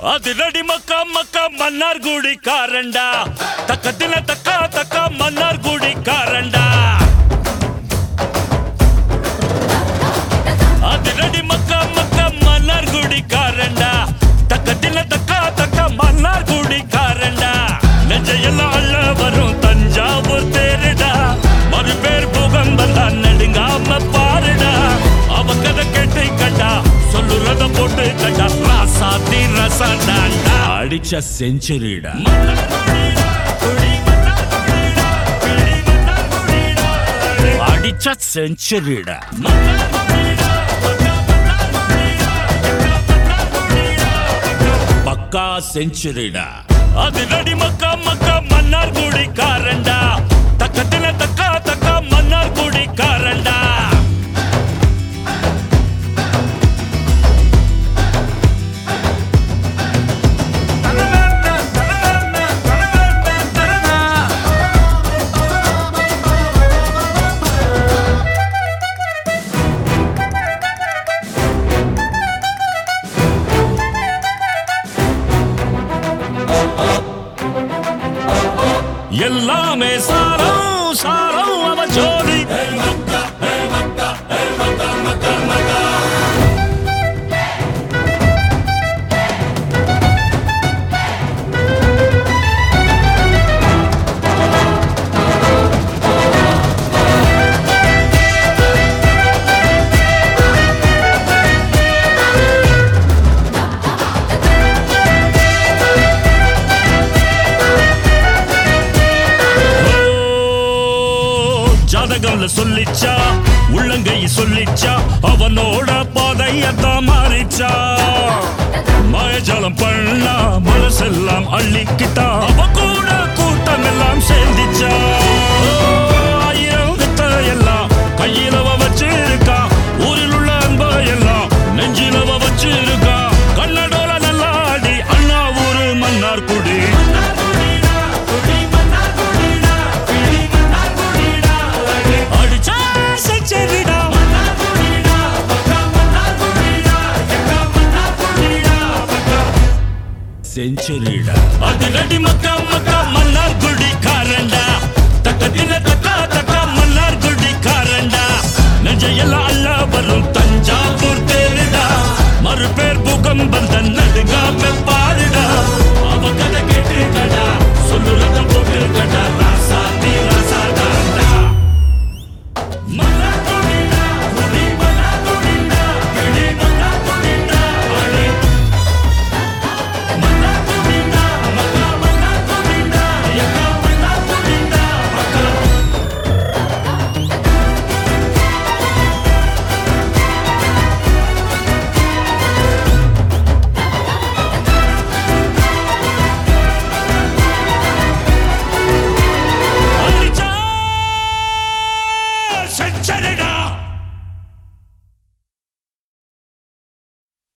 அதிரடி மக்கா மக்கா மன்னார் குடி காரண்டா தக்கத்தில தக்கா தக்கா மன்னார் குடி காரண்டா அதிரடி மக்கா மக்கா மன்னார் குடி காரண்டா தக்கத்தில தக்கா தக்கா மன்னார் குடி காரண்டா நெஞ்சையெல்லாம் அள்ள வரும் தஞ்சாவூர் தேருடா மறு பேர் புகம்பல் தான் நெடுங்காம பாருடா அவ கதை கேட்டு கண்டா சொல்லுறத போட்டு கண்டா ராசாத்தி ரசடாண்டா அடிச்ச செஞ்சுரிடா அடிச்ச செஞ்சுரிடா பக்கா செஞ்சுரிடா அது நடி மக்கா மக்கா மன்னார் குடி காரண்டா தக்கத்தில தக்கா தக்கா மன்னார் குடி காரண்டா எல்லாமே சாரம் சாரம் அவ ஜோடி ஓ, ஜாதகம்ல சொல்லிச்சா உள்ளங்கை சொல்லிச்சா அவனோட பாதையத்தான் மாறிச்சா மாயஜாலம் பண்ணா மனசெல்லாம் அள்ளிக்கிட்டா அவ கூட கூட்டம் எல்லாம் சேர்ந்துச்சா ஓ, ஆயிரம் வித்த எல்லாம் கையில அவ வச்சிருக்கா ஊரில் உள்ள அன்ப எல்லாம் நெஞ்சில அவ வச்சிருக்கா கண்ணடோல நல்லாடி அண்ணா ஊரு மன்னார் குடி அடிச்சா செஞ்சரிடா செஞ்சுரிடா அது நடி மக்கா மக்கா மன்னார் குடி காரண்டா தக்கத்தில தக்கா தக்கா மன்னார் குடி காரண்டா நெஞ்சையெல்லாம் அல்ல வரும் தஞ்சாவூர் தேருடா மறு பேர் புகம் வந்த நடுங்காம